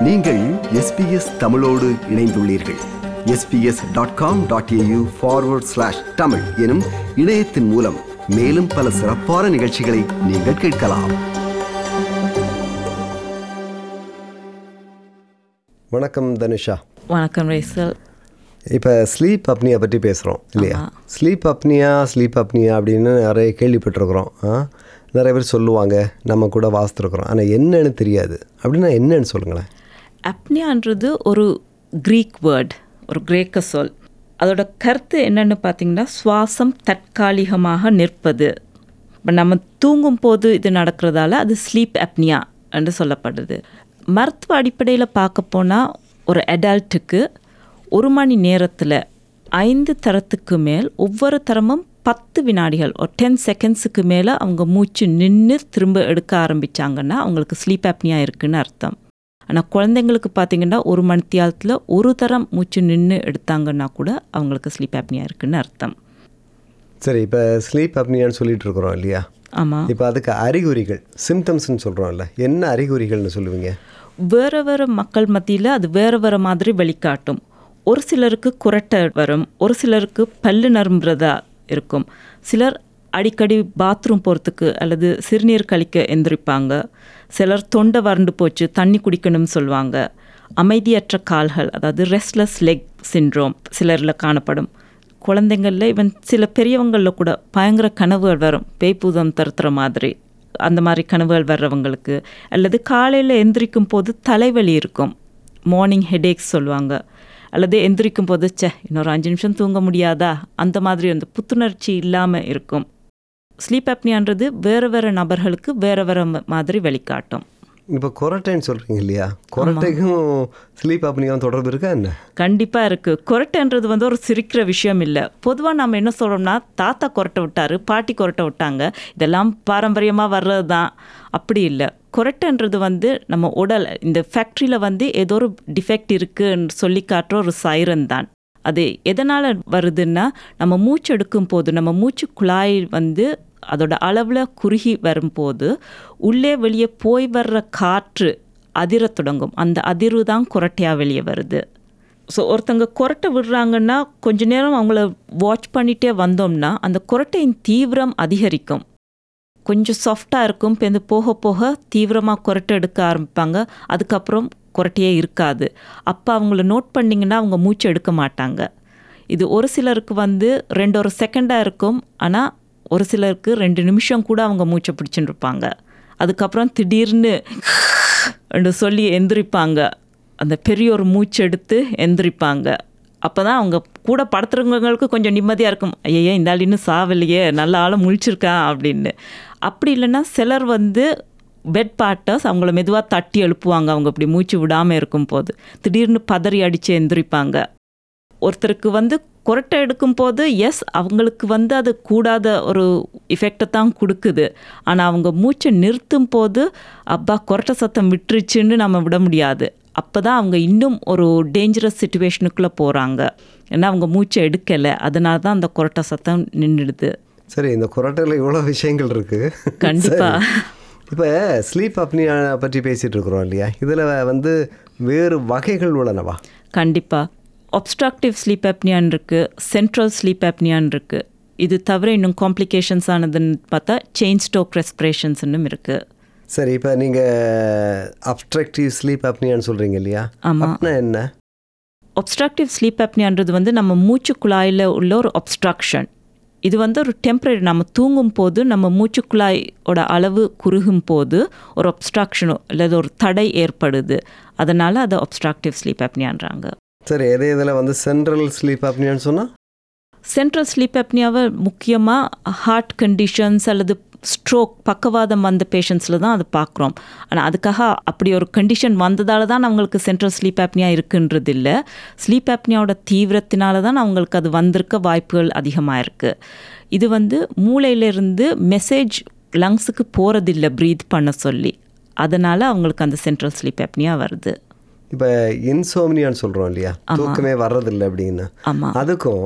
நீங்கள் எஸ்பிஎஸ் தமிழோடு இணைந்துள்ளீர்கள் SBS dot com dot AU forward slash Tamil எனும் இணையத்தின் மூலம் மேலும் பல சிறப்பான நிகழ்ச்சிகளை நீங்கள் கேட்கலாம் வணக்கம் தனுஷா வணக்கம் ரேசல் இப்போ ஸ்லீப் அப்னியா பற்றி பேசுகிறோம் இல்லையா ஸ்லீப் அப்னியா ஸ்லீப் அப்னியா அப்படின்னு நிறைய கேள்விப்பட்டிருக்கிறோம் ஆ நிறைய பேர் சொல்லுவாங்க நம்ம கூட வாசித்துருக்குறோம் ஆனால் என்னன்னு தெரியாது அப்படின்னா என்னன்னு சொல்லுங்களேன் அப்னியான்றது ஒரு க்ரீக் வேர்ட் ஒரு கிரேக்க சொல் அதோட கருத்து என்னன்னு பார்த்தீங்கன்னா சுவாசம் தற்காலிகமாக நிற்பது இப்போ நம்ம தூங்கும் போது இது நடக்கிறதால அது ஸ்லீப் அப்னியா என்று சொல்லப்படுது மருத்துவ அடிப்படையில் பார்க்க போனால் ஒரு அடல்ட்டுக்கு ஒரு மணி நேரத்தில் ஐந்து தரத்துக்கு மேல் ஒவ்வொரு தரமும் பத்து வினாடிகள் ஒரு டென் செகண்ட்ஸுக்கு மேலே அவங்க மூச்சு நின்று திரும்ப எடுக்க ஆரம்பித்தாங்கன்னா அவங்களுக்கு ஸ்லீப் அப்னியா இருக்குன்னு அர்த்தம் ஆனால் குழந்தைங்களுக்கு பார்த்தீங்கன்னா ஒரு மணித்தியாலத்தில் ஒரு தரம் மூச்சு நின்று எடுத்தாங்கன்னா கூட அவங்களுக்கு ஸ்லீப் அப்னியா இருக்குன்னு அர்த்தம் சரி இப்போ ஸ்லீப் அப்னியான்னு சொல்லிட்டு இருக்கிறோம் இல்லையா ஆமாம் இப்போ அதுக்கு அறிகுறிகள் சிம்டம்ஸ்னு சொல்கிறோம்ல என்ன அறிகுறிகள்னு சொல்லுவீங்க வேறு வேறு மக்கள் மத்தியில் அது வேறு வேறு மாதிரி வெளிக்காட்டும் ஒரு சிலருக்கு குரட்டை வரும் ஒரு சிலருக்கு பல்லு நரும்புறதா இருக்கும் சிலர் அடிக்கடி பாத்ரூம் போகிறதுக்கு அல்லது சிறுநீர் கழிக்க எந்திரிப்பாங்க சிலர் தொண்டை வறண்டு போச்சு தண்ணி குடிக்கணும்னு சொல்லுவாங்க அமைதியற்ற கால்கள் அதாவது ரெஸ்ட்லெஸ் லெக் சின்ட்ரோம் சிலரில் காணப்படும் குழந்தைங்களில் இவன் சில பெரியவங்களில் கூட பயங்கர கனவுகள் வரும் பேய்பூதம் தருத்துற மாதிரி அந்த மாதிரி கனவுகள் வர்றவங்களுக்கு அல்லது காலையில் எந்திரிக்கும் போது தலைவலி இருக்கும் மார்னிங் ஹெடேக்ஸ் சொல்லுவாங்க அல்லது எந்திரிக்கும் போது ச்சே இன்னொரு அஞ்சு நிமிஷம் தூங்க முடியாதா அந்த மாதிரி அந்த புத்துணர்ச்சி இல்லாமல் இருக்கும் ஸ்லீப் அப்னியான்றது வேறு வேறு நபர்களுக்கு வேறு வேறு மாதிரி வெளிக்காட்டும் இப்போ கொரட்டைன்னு சொல்கிறீங்க இல்லையா கொரட்டைக்கும் ஸ்லீப் அப்னியாவும் தொடர்பு இருக்கா என்ன கண்டிப்பாக இருக்குது கொரட்டைன்றது வந்து ஒரு சிரிக்கிற விஷயம் இல்லை பொதுவாக நம்ம என்ன சொல்கிறோம்னா தாத்தா கொரட்டை விட்டாரு பாட்டி கொரட்டை விட்டாங்க இதெல்லாம் பாரம்பரியமாக வர்றது தான் அப்படி இல்லை கொரட்டைன்றது வந்து நம்ம உடல் இந்த ஃபேக்ட்ரியில் வந்து ஏதோ ஒரு டிஃபெக்ட் இருக்குன்னு சொல்லி காட்டுற ஒரு சைரன் தான் அது எதனால் வருதுன்னா நம்ம மூச்சு எடுக்கும் போது நம்ம மூச்சு குழாய் வந்து அதோட அளவில் குறுகி வரும்போது உள்ளே வெளியே போய் வர்ற காற்று அதிரத் தொடங்கும் அந்த அதிர்வு தான் குரட்டையாக வெளியே வருது ஸோ ஒருத்தங்க குரட்டை விடுறாங்கன்னா கொஞ்ச நேரம் அவங்கள வாட்ச் பண்ணிகிட்டே வந்தோம்னா அந்த குரட்டையின் தீவிரம் அதிகரிக்கும் கொஞ்சம் சாஃப்டாக இருக்கும் இப்போ இந்த போக போக தீவிரமாக குரட்டை எடுக்க ஆரம்பிப்பாங்க அதுக்கப்புறம் குரட்டையே இருக்காது அப்போ அவங்கள நோட் பண்ணிங்கன்னா அவங்க மூச்சு எடுக்க மாட்டாங்க இது ஒரு சிலருக்கு வந்து ரெண்டு ஒரு செகண்டாக இருக்கும் ஆனால் ஒரு சிலருக்கு ரெண்டு நிமிஷம் கூட அவங்க மூச்சை பிடிச்சின்னு இருப்பாங்க அதுக்கப்புறம் திடீர்னு என்று சொல்லி எந்திரிப்பாங்க அந்த பெரிய ஒரு மூச்சு எடுத்து எந்திரிப்பாங்க அப்போ தான் அவங்க கூட படுத்துறவங்களுக்கு கொஞ்சம் நிம்மதியாக இருக்கும் ஐயோ இந்த ஆள் இன்னும் சாவலையே நல்ல ஆளும் முழிச்சிருக்கான் அப்படின்னு அப்படி இல்லைன்னா சிலர் வந்து பெட் பார்ட்டர்ஸ் அவங்கள மெதுவாக தட்டி எழுப்புவாங்க அவங்க இப்படி மூச்சு விடாமல் இருக்கும் போது திடீர்னு பதறி அடித்து எந்திரிப்பாங்க ஒருத்தருக்கு வந்து குரட்டை எடுக்கும்போது எஸ் அவங்களுக்கு வந்து அது கூடாத ஒரு எஃபெக்டை தான் கொடுக்குது ஆனால் அவங்க மூச்சை நிறுத்தும் போது அப்பா குரட்டை சத்தம் விட்டுருச்சுன்னு நம்ம விட முடியாது அப்போ தான் அவங்க இன்னும் ஒரு டேஞ்சரஸ் சுச்சுவேஷனுக்குள்ளே போகிறாங்க ஏன்னா அவங்க மூச்சை எடுக்கலை அதனால தான் அந்த குரட்டை சத்தம் நின்றுடுது சரி இந்த கொரட்டையில் இவ்வளோ விஷயங்கள் இருக்குது கண்டிப்பா. இப்போ ஸ்லீப் அப்னியா பற்றி பேசிகிட்டு இருக்கிறோம் இல்லையா இதில் வந்து வேறு வகைகள் உள்ளனவா கண்டிப்பாக ஒப்ஸ்ட்ரக்டிவ் ஸ்லீப் அப்னியான் இருக்குது சென்ட்ரல் ஸ்லீப் அப்னியான் இருக்குது இது தவிர இன்னும் காம்ப்ளிகேஷன்ஸ் ஆனதுன்னு பார்த்தா செயின் ஸ்டோக் ரெஸ்பிரேஷன்ஸ்னும் இருக்குது சரி இப்போ நீங்கள் அப்ட்ரக்டிவ் ஸ்லீப் அப்னியான்னு சொல்கிறீங்க இல்லையா ஆமா. அப்படின்னா என்ன ஒப்ஸ்ட்ரக்டிவ் ஸ்லீப் அப்னியான்றது வந்து நம்ம மூச்சு குழாயில் உள்ள ஒரு ஒப்ஸ்ட்ரக்ஷன் இது வந்து ஒரு டெம்பரரி நம்ம தூங்கும் போது நம்ம மூச்சு குழாயோட அளவு குறுகும் போது ஒரு ஒப்ஸ்ட்ரக்ஷனோ அல்லது ஒரு தடை ஏற்படுது அதனால் அதை ஒப்ஸ்ட்ரக்டிவ் ஸ்லீப் அப்னியான்றாங்க சரி எது இதில் வந்து சென்ட்ரல் ஸ்லீப் அப்னியான்னு சொன்னால் சென்ட்ரல் ஸ்லீப் அப்னியாவை முக்கியமாக ஹார்ட் கண்டிஷன்ஸ் அல்லது ஸ்ட்ரோக் பக்கவாதம் வந்த பேஷண்ட்ஸில் தான் அது பார்க்குறோம் ஆனால் அதுக்காக அப்படி ஒரு கண்டிஷன் வந்ததால தான் அவங்களுக்கு சென்ட்ரல் ஸ்லீப் ஆப்னியா இருக்குன்றது இல்லை ஸ்லீப் ஆப்னியாவோட தீவிரத்தினால தான் அவங்களுக்கு அது வந்திருக்க வாய்ப்புகள் அதிகமாக இருக்குது இது வந்து மூளையிலிருந்து மெசேஜ் லங்ஸுக்கு போகிறதில்ல ப்ரீத் பண்ண சொல்லி அதனால் அவங்களுக்கு அந்த சென்ட்ரல் ஸ்லீப் ஆப்னியா வருது இப்போ இன்சோம்னியான்னு சொல்கிறோம் இல்லையா தூக்கமே வர்றதில்லை அப்படின்னு ஆமாம் அதுக்கும்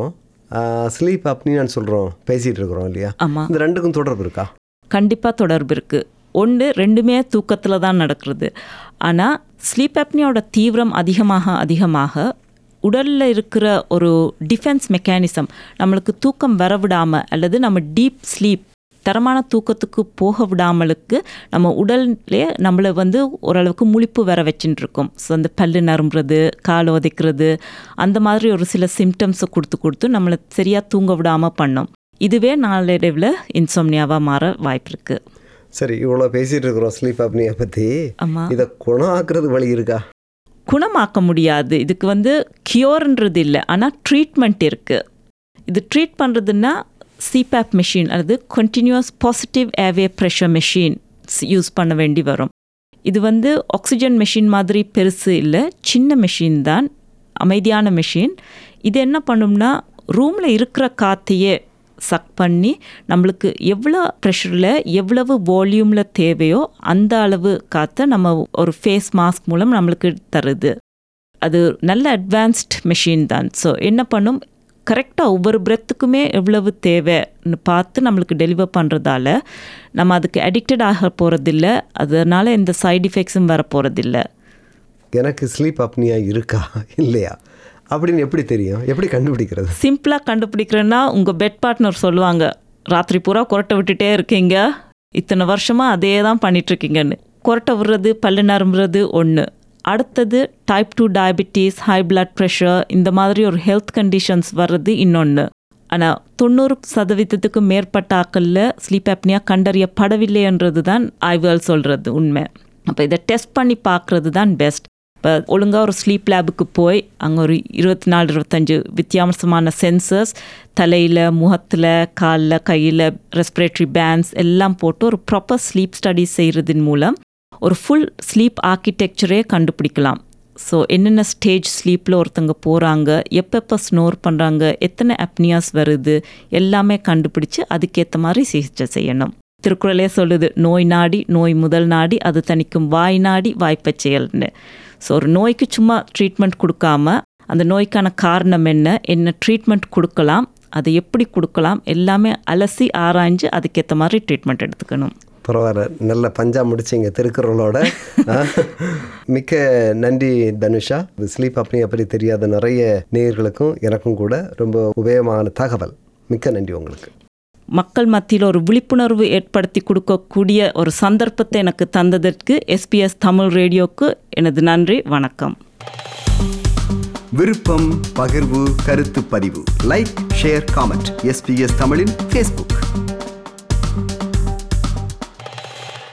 ஸ்லீப் அப்னியான்னு சொல்கிறோம் பேசிகிட்டு இருக்கிறோம் இல்லையா ஆமாம் இந்த ரெண்டுக்கும் தொடர்பு இருக்கா கண்டிப்பாக தொடர்பு இருக்குது ஒன்று ரெண்டுமே தூக்கத்தில் தான் நடக்கிறது ஆனால் ஸ்லீப் அப்னியோட தீவிரம் அதிகமாக அதிகமாக உடலில் இருக்கிற ஒரு டிஃபென்ஸ் மெக்கானிசம் நம்மளுக்கு தூக்கம் வரவிடாமல் அல்லது நம்ம டீப் ஸ்லீப் தரமான தூக்கத்துக்கு போக விடாமலுக்கு நம்ம உடல்லே நம்மளை வந்து ஓரளவுக்கு முழிப்பு வர வச்சுட்டு இருக்கோம் ஸோ அந்த பல்லு நறும்புறது கால் உதைக்கிறது அந்த மாதிரி ஒரு சில சிம்டம்ஸை கொடுத்து கொடுத்து நம்மளை சரியாக தூங்க விடாமல் பண்ணோம் இதுவே நாளடைவில் இன்சோம்னியாவாக மாற வாய்ப்பு இருக்குது சரி இவ்வளோ பேசிகிட்டு இருக்கிறோம் ஸ்லீப் அப்னியை பற்றி ஆமாம் இதை குணம் ஆக்குறது வழி இருக்கா குணமாக்க முடியாது இதுக்கு வந்து கியூர்ன்றது இல்லை ஆனால் ட்ரீட்மெண்ட் இருக்குது இது ட்ரீட் பண்ணுறதுன்னா சிபேப் மெஷின் அல்லது continuous positive airway pressure machine use பண்ண வேண்டி வரும் இது வந்து ஆக்சிஜன் மெஷின் மாதிரி பெருசு இல்லை சின்ன மெஷின் தான் அமைதியான மெஷின் இது என்ன பண்ணும்னா ரூமில் இருக்கிற காற்றையே சக் பண்ணி நம்மளுக்கு எவ்வளோ ப்ரெஷரில் எவ்வளவு வால்யூமில் தேவையோ அந்த அளவு காற்றை நம்ம ஒரு ஃபேஸ் மாஸ்க் மூலம் நம்மளுக்கு தருது அது நல்ல அட்வான்ஸ்ட் மெஷின் தான் ஸோ என்ன பண்ணும் கரெக்டாக ஒவ்வொரு பிரெத்துக்குமே எவ்வளவு தேவைன்னு பார்த்து நம்மளுக்கு டெலிவர் பண்ணுறதால நம்ம அதுக்கு அடிக்டட் ஆக போகிறதில்ல அதனால் எந்த சைடு எஃபெக்ட்ஸும் வர போகிறதில்ல எனக்கு ஸ்லீப் அப்னியா இருக்கா இல்லையா அப்படின்னு எப்படி தெரியும் எப்படி கண்டுபிடிக்கிறது சிம்பிளாக கண்டுபிடிக்கிறேன்னா உங்கள் பெட் பார்ட்னர் சொல்லுவாங்க ராத்திரி பூரா கொரட்டை விட்டுட்டே இருக்கீங்க இத்தனை வருஷமாக அதே தான் பண்ணிகிட்ருக்கீங்கன்னு கொரட்டை விடுறது பல்லு நரம்புறது ஒன்று அடுத்தது type two diabetes high blood pressure இந்த மாதிரி ஒரு ஹெல்த் கண்டிஷன்ஸ் வர்றது இன்னொன்று ஆனால் தொண்ணூறு சதவீதத்துக்கு மேற்பட்ட ஆக்களில் ஸ்லீப் ஆப்னியா கண்டறியப்படவில்லைன்றது தான் ஆய்வுகள் சொல்கிறது உண்மை அப்போ இதை டெஸ்ட் பண்ணி பார்க்குறது தான் பெஸ்ட் இப்போ ஒழுங்காக ஒரு ஸ்லீப் லேபுக்கு போய் அங்கே ஒரு இருபத்தி நாலு இருபத்தஞ்சு வித்தியாசமான சென்சர்ஸ் தலையில் முகத்தில் காலில் கையில் ரெஸ்பிரேட்டரி பேண்ட்ஸ் எல்லாம் போட்டு ஒரு ப்ராப்பர் ஸ்லீப் ஸ்டடிஸ் செய்கிறதன் மூலம் ஒரு ஃபுல் ஸ்லீப் ஆர்கிடெக்சரே கண்டுபிடிக்கலாம் ஸோ என்னென்ன ஸ்டேஜ் ஸ்லீப்பில் ஒருத்தங்க போகிறாங்க எப்பப்போ ஸ்னோர் பண்ணுறாங்க எத்தனை அப்னியாஸ் வருது எல்லாமே கண்டுபிடிச்சு அதுக்கேற்ற மாதிரி சிகிச்சை செய்யணும் திருக்குறளே சொல்லுது நோய் நாடி நோய் முதல் நாடி அது தணிக்கும் வாய் நாடி வாய்ப்பச் செயல்னு ஸோ ஒரு நோய்க்கு சும்மா ட்ரீட்மெண்ட் கொடுக்காம அந்த நோய்க்கான காரணம் என்ன என்ன ட்ரீட்மெண்ட் கொடுக்கலாம் அதை எப்படி கொடுக்கலாம் எல்லாமே அலசி ஆராய்ஞ்சு அதுக்கேற்ற மாதிரி ட்ரீட்மெண்ட் எடுத்துக்கணும் பரவாயில்ல நல்ல பஞ்சா முடிச்சிங்க திருக்குறளோட ஆ. மிக்க நன்றி தனுஷா ஸ்லீப் அப்னியை பற்றி தெரியாத நிறைய நேயர்களுக்கும் எனக்கும் கூட ரொம்ப உபயோகமான தகவல் மிக்க நன்றி உங்களுக்கு மக்கள் மத்தியில் ஒரு விழிப்புணர்வு ஏற்படுத்தி கொடுக்கக்கூடிய ஒரு சந்தர்ப்பத்தை எனக்கு தந்ததற்கு எஸ்பிஎஸ் தமிழ் ரேடியோக்கு எனது நன்றி வணக்கம் விருப்பம் பகிர்வு கருத்து பதிவு லைக் ஷேர் காமெண்ட் எஸ்பிஎஸ் தமிழின் ஃபேஸ்புக்